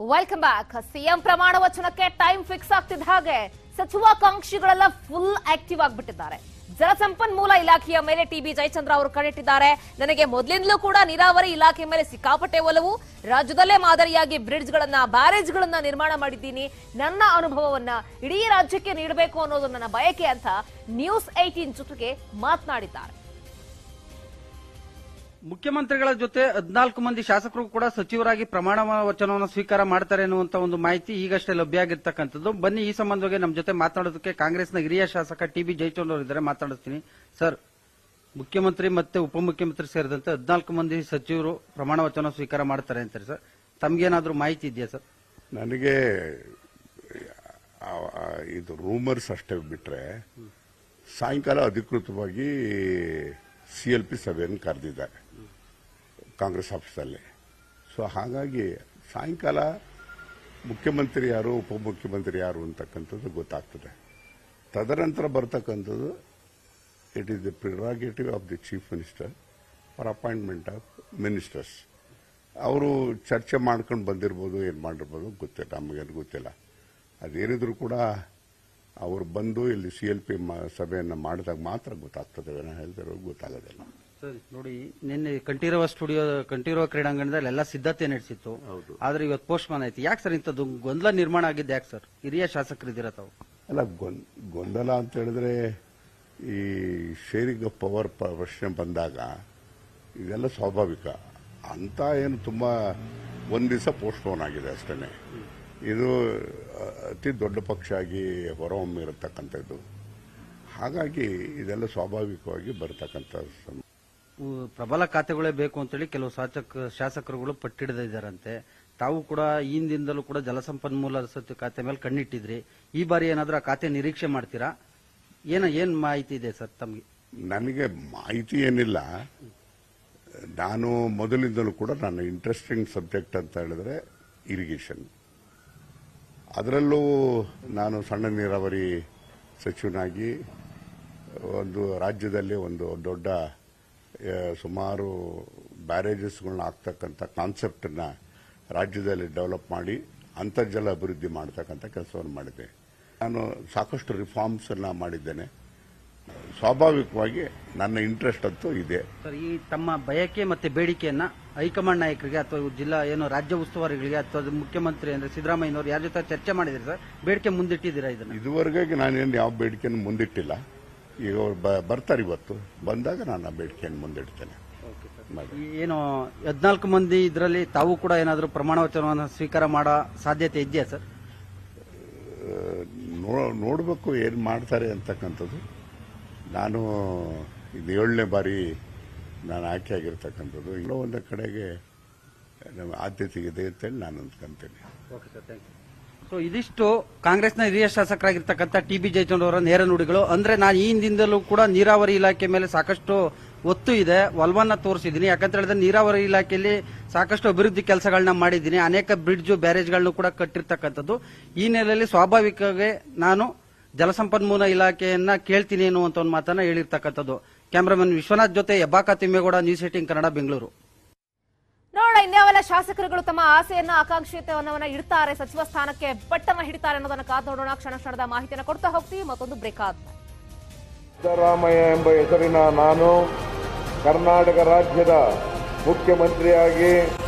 Welcome back CM ಪ್ರಮಾಣ ವಚನಕ್ಕೆ time fix ಆಗ್ತಿದ್ದ ಹಾಗೆ ಸಚಿವಾಕಾಂಕ್ಷಿಗಳೆಲ್ಲ full active ಆಗ್ಬಿಟ್ಟಿದ್ದಾರೆ ಜಲಸಂಪನ್ಮೂಲ ಇಲಾಖೆಯ ಮೇಲೆ ಟಿಬಿ ಜಯಚಂದ್ರ ಅವರು ಕರೆಟ್ಟಿದ್ದಾರೆ ನನಗೆ ಮೊದಲಿಂದಲೂ ಕೂಡ ನೀರಾವರಿ ಇಲಾಖೆ ಮೇಲೆ ಸಿಕ್ಕಾಪಟ್ಟೆ ಒಲವು ರಾಜ್ಯದಲ್ಲೇ ಮಾದರಿಯಾಗಿ ಬ್ರಿಡ್ಜ್ಗಳನ್ನ ಬ್ಯಾರೇಜ್ಗಳನ್ನ ನಿರ್ಮಾಣ ಮಾಡಿದ್ದೀನಿ ನನ್ನ ಅನುಭವವನ್ನ ಇಡೀ ರಾಜ್ಯಕ್ಕೆ ನೀಡಬೇಕು ಅನ್ನೋದು ನನ್ನ ಬಯಕೆ ಅಂತ ನ್ಯೂಸ್ ಏಟೀನ್ ಜೊತೆಗೆ ಮಾತನಾಡಿದ್ದಾರೆ ಮುಖ್ಯಮಂತ್ರಿಗಳ ಜೊತೆ ಹದಿನಾಲ್ಕು ಮಂದಿ ಶಾಸಕರು ಕೂಡ ಸಚಿವರಾಗಿ ಪ್ರಮಾಣ ವಚನವನ್ನು ಸ್ವೀಕಾರ ಮಾಡ್ತಾರೆ ಅನ್ನುವಂತ ಒಂದು ಮಾಹಿತಿ ಈಗಷ್ಟೇ ಲಭ್ಯ ಆಗಿರ್ತಕ್ಕಂಥದ್ದು ಬನ್ನಿ ಈ ಸಂಬಂಧವಾಗಿ ನಮ್ಮ ಜೊತೆ ಮಾತನಾಡೋದಕ್ಕೆ ಕಾಂಗ್ರೆಸ್ನ ಹಿರಿಯ ಶಾಸಕ ಟಿ ಬಿ ಜಯಚಂದ್ರ ಅವರು ಇದ್ದಾರೆ ಮಾತನಾಡಿಸ್ತೀನಿ ಸರ್ ಮುಖ್ಯಮಂತ್ರಿ ಮತ್ತೆ ಉಪಮುಖ್ಯಮಂತ್ರಿ ಸೇರಿದಂತೆ ಹದಿನಾಲ್ಕು ಮಂದಿ ಸಚಿವರು ಪ್ರಮಾಣ ವಚನ ಸ್ವೀಕಾರ ಮಾಡ್ತಾರೆ ಅಂತಾರೆ ಸರ್ ತಮ್ಗೇನಾದ್ರೂ ಮಾಹಿತಿ ಇದೆಯಾ ಸರ್ ನನಗೆ ಆ- ಆ ಇದು ರೂಮರ್ಸ್ ಅಷ್ಟೇ ಬಿಟ್ರೆ ಸಾಯಂಕಾಲ ಅಧಿಕೃತವಾಗಿ ಸಿ ಎಲ್ ಪಿ ಸಭೆಯನ್ನು ಕರೆದಿದ್ದಾರೆ ಕಾಂಗ್ರೆಸ್ ಆಫೀಸಲ್ಲಿ ಸೊ ಹಾಗಾಗಿ ಸಾಯಂಕಾಲ ಮುಖ್ಯಮಂತ್ರಿ ಯಾರು ಉಪಮುಖ್ಯಮಂತ್ರಿ ಯಾರು ಅಂತಕ್ಕಂಥದ್ದು ಗೊತ್ತಾಗ್ತದೆ ತದನಂತರ ಬರ್ತಕ್ಕಂಥದ್ದು it is the prerogative of the chief minister for appointment of ministers ಅವರು ಚರ್ಚೆ ಮಾಡ್ಕೊಂಡು ಬಂದಿರ್ಬೋದು ಏನು ಮಾಡಿರ್ಬೋದು ಗೊತ್ತಿಲ್ಲ ನಮಗೇನು ಗೊತ್ತಿಲ್ಲ ಅದೇನಿದ್ರು ಕೂಡ ಅವರು ಬಂದು ಇಲ್ಲಿ ಸಿ ಎಲ್ ಪಿ ಸಭೆಯನ್ನು ಮಾಡಿದಾಗ ಮಾತ್ರ ಗೊತ್ತಾಗ್ತದೆ ಏನೋ ಹೇಳ್ತಿರೋ ಗೊತ್ತಾಗೋದಿಲ್ಲ ಸರ್ ನೋಡಿ ನಿನ್ನೆ ಕಂಠೀರವ ಸ್ಟುಡಿಯೋ ಕಂಠೀರವ ಕ್ರೀಡಾಂಗಣದಲ್ಲಿ ಎಲ್ಲ ಸಿದ್ಧತೆ ನಡೆಸಿತ್ತು ಹೌದು. ಆದ್ರೆ ಇವತ್ತು ಪೋಸ್ಟ್ ಮಾನ್ ಆಯ್ತು ಯಾಕೆ ಸರ್ ಇಂಥದ್ದು ಗೊಂದಲ ನಿರ್ಮಾಣ ಆಗಿದ್ದು ಯಾಕೆ ಸರ್ ಹಿರಿಯ ಶಾಸಕರಿದ್ದೀರ ತಾವು ಅಲ್ಲ ಗೊಂದ್- ಗೊಂದಲ ಅಂತ ಹೇಳಿದ್ರೆ ಈ ಶೇರಿಂಗ್ ಆಫ್ ಪವರ್ ಪ್ರಶ್ನೆ ಬಂದಾಗ ಇದೆಲ್ಲ ಸ್ವಾಭಾವಿಕ ಅಂತ ಏನು ತುಂಬಾ ಒಂದ್ ದಿವಸ ಪೋಸ್ಟ್ಪೋನ್ ಆಗಿದೆ ಅಷ್ಟೇ ಇದು ಅ, ಅತಿ ದೊಡ್ಡ ಪಕ್ಷ ಆಗಿ ಹೊರಹೊಮ್ಮಿರತಕ್ಕಂಥದ್ದು ಹಾಗಾಗಿ ಇದೆಲ್ಲ ಸ್ವಾಭಾವಿಕವಾಗಿ ಬರತಕ್ಕಂಥ ಸಂ- ಉ- ಪ್ರಬಲ ಖಾತೆಗಳೇ ಬೇಕು ಅಂತೇಳಿ ಕೆಲವು ಶಾಸಕ ಶಾಸಕರುಗಳು ಪಟ್ಟಿಡಿದಾರಂತೆ ತಾವು ಕೂಡ ಈ ಹಿಂದಿಂದಲೂ ಕೂಡ ಜಲಸಂಪನ್ಮೂಲ ಸಚಿವ ಖಾತೆ ಮೇಲೆ ಕಣ್ಣಿಟ್ಟಿದ್ರಿ ಈ ಬಾರಿ ಏನಾದ್ರೂ ಆ ಖಾತೆ ನಿರೀಕ್ಷೆ ಮಾಡ್ತೀರಾ ಏನ ಏನ್ ಮಾಹಿತಿ ಇದೆ ಸರ್ ತಮ್ಗೆ ನನಗೆ ಮಾಹಿತಿ ಏನಿಲ್ಲ ನಾನು ಮೊದಲಿಂದಲೂ ಕೂಡ ನನ್ನ ಇಂಟ್ರೆಸ್ಟಿಂಗ್ ಸಬ್ಜೆಕ್ಟ್ ಅಂತ ಹೇಳಿದ್ರೆ ಇರಿಗೇಷನ್ ಅದರಲ್ಲೂ ನಾನು ಸಣ್ಣ ನೀರಾವರಿ ಸಚಿವನಾಗಿ ಒಂದು ರಾಜ್ಯದಲ್ಲಿ ಒಂದು ದೊಡ್ಡ ಆ, ಸುಮಾರು ಬ್ಯಾರೇಜಸ್ಗಳನ್ನ ಆಗ್ತಕ್ಕಂಥ ಕಾನ್ಸೆಪ್ಟನ್ನ ರಾಜ್ಯದಲ್ಲಿ ಡೆವಲಪ್ ಮಾಡಿ ಅಂತರ್ಜಲ ಅಭಿವೃದ್ಧಿ ಮಾಡ್ತಕ್ಕಂಥ ಕೆಲಸವನ್ನು ಮಾಡಿದ್ದೆ ನಾನು ಸಾಕಷ್ಟು ರಿಫಾರ್ಮ್ಸ್ ಅನ್ನ ಮಾಡಿದ್ದೇನೆ ಸ್ವಾಭಾವಿಕವಾಗಿ ನನ್ನ ಇಂಟ್ರೆಸ್ಟ್ ಅಂತೂ ಇದೆ ಸರ್ ಈ ತಮ್ಮ ಬಯಕೆ ಮತ್ತೆ ಬೇಡಿಕೆಯನ್ನ ಹೈಕಮಾಂಡ್ ನಾಯಕರಿಗೆ ಅಥವಾ ಜಿಲ್ಲಾ ಏನು ರಾಜ್ಯ ಉಸ್ತುವಾರಿಗಳಿಗೆ ಅಥವಾ ಅದು ಮುಖ್ಯಮಂತ್ರಿ ಅಂದ್ರೆ ಸಿದ್ದರಾಮಯ್ಯನವರು ಯಾರ ಜೊತೆ ಚರ್ಚೆ ಮಾಡಿದ್ರಿ ಸರ್ ಬೇಡಿಕೆ ಮುಂದಿಟ್ಟಿದ್ದೀರಾ ಇದನ್ನ ಇದುವರೆಗೆ ನಾನೇನು ಯಾವ ಬೇಡಿಕೆಯನ್ನು ಮುಂದಿಟ್ಟಿಲ್ಲ ಈಗ ಅವ್ರು ಬ- ಬರ್ತಾರೆ ಇವತ್ತು ಬಂದಾಗ ನಾನು ಆ ಬೇಡಿಕೆಯನ್ನು ಮುಂದಿಡ್ತೇನೆ ಮಾಡಿ. ಈ ಏನು ಹದಿನಾಲ್ಕು ಮಂದಿ ಇದರಲ್ಲಿ ತಾವು ಕೂಡ ಏನಾದರೂ ಪ್ರಮಾಣ ವಚನವನ್ನು ಸ್ವೀಕಾರ ಮಾಡೋ ಸಾಧ್ಯತೆ ಇದೆಯಾ ಸರ್ ಆ, ನೋ- ನೋಡ್ಬೇಕು ಏನು ಮಾಡ್ತಾರೆ ಅಂತಕ್ಕಂಥದ್ದು ನಾನು ಇದು ಏಳನೇ ಬಾರಿ ನಾನು ಆಯ್ಕೆ ಆಗಿರ್ತಕ್ಕಂಥದ್ದು ಇನ್ನೂ ಒಂದು ಕಡೆಗೆ ನಮ್ಮ ಆದ್ಯತೆ ಇದೆ ಅಂತೇಳಿ ನಾನು ಅಂದ್ಕೊಂತೇನೆ ಸೊ ಇದಿಷ್ಟು ಕಾಂಗ್ರೆಸ್ನ ಹಿರಿಯ ಶಾಸಕರಾಗಿರ್ತಕ್ಕಂಥ ಟಿ ಬಿ ಜಯಚಂದ್ರ ಅವರ ನೇರ ನುಡಿಗಳು ಅಂದ್ರೆ ನಾನು ಈ ಹಿಂದಿಂದಲೂ ಕೂಡ ನೀರಾವರಿ ಇಲಾಖೆ ಮೇಲೆ ಸಾಕಷ್ಟು ಒತ್ತು ಇದೆ ಒಲವನ್ನ ತೋರಿಸಿದ್ದೀನಿ ಯಾಕಂತ ಹೇಳಿದ್ರೆ ನೀರಾವರಿ ಇಲಾಖೆಯಲ್ಲಿ ಸಾಕಷ್ಟು ಅಭಿವೃದ್ಧಿ ಕೆಲಸಗಳನ್ನ ಮಾಡಿದ್ದೀನಿ ಅನೇಕ ಬ್ರಿಡ್ಜ್ ಬ್ಯಾರೇಜ್ಗಳನ್ನು ಕೂಡ ಕಟ್ಟಿರ್ತಕ್ಕಂಥದ್ದು ಈ ನೆಲೆಯಲ್ಲಿ ಸ್ವಾಭಾವಿಕವಾಗಿ ನಾನು ಜಲಸಂಪನ್ಮೂಲ ಇಲಾಖೆಯನ್ನ ಕೇಳ್ತೀನಿ ಅನ್ನುವಂತ ಒಂದು ಮಾತನ್ನ ಹೇಳಿರ್ತಕ್ಕಂಥದ್ದು ಕ್ಯಾಮರಾಮನ್ ವಿಶ್ವನಾಥ್ ಜೊತೆ ಯಬ್ಬಾಕ ತಿಮ್ಮೇಗೌಡ ನ್ಯೂಸ್ ಏಟಿನ್ ಕನ್ನಡ ಬೆಂಗಳೂರು ನೋಡೋಣ ಇನ್ಯಾವೆಲ್ಲ ಶಾಸಕರುಗಳು ತಮ್ಮ ಆಸೆಯನ್ನ ಆಕಾಂಕ್ಷಿತವನ್ನ ಇಡ್ತಾರೆ ಸಚಿವ ಸ್ಥಾನಕ್ಕೆ ಪಟ್ಟನ್ನ ಹಿಡಿತಾರೆ ಅನ್ನೋದನ್ನ ಕಾದ್ ನೋಡೋಣ ಕ್ಷಣ ಕ್ಷಣದ ಮಾಹಿತಿಯನ್ನು ಕೊಡ್ತಾ ಹೋಗ್ತೀವಿ ಮತ್ತೊಂದು ಬ್ರೇಕ್ ಆದ್ಮೇಲೆ ಸಿದ್ದರಾಮಯ್ಯ ಎಂಬ ಹೆಸರಿನ ನಾನು ಕರ್ನಾಟಕ ರಾಜ್ಯದ ಮುಖ್ಯಮಂತ್ರಿಯಾಗಿ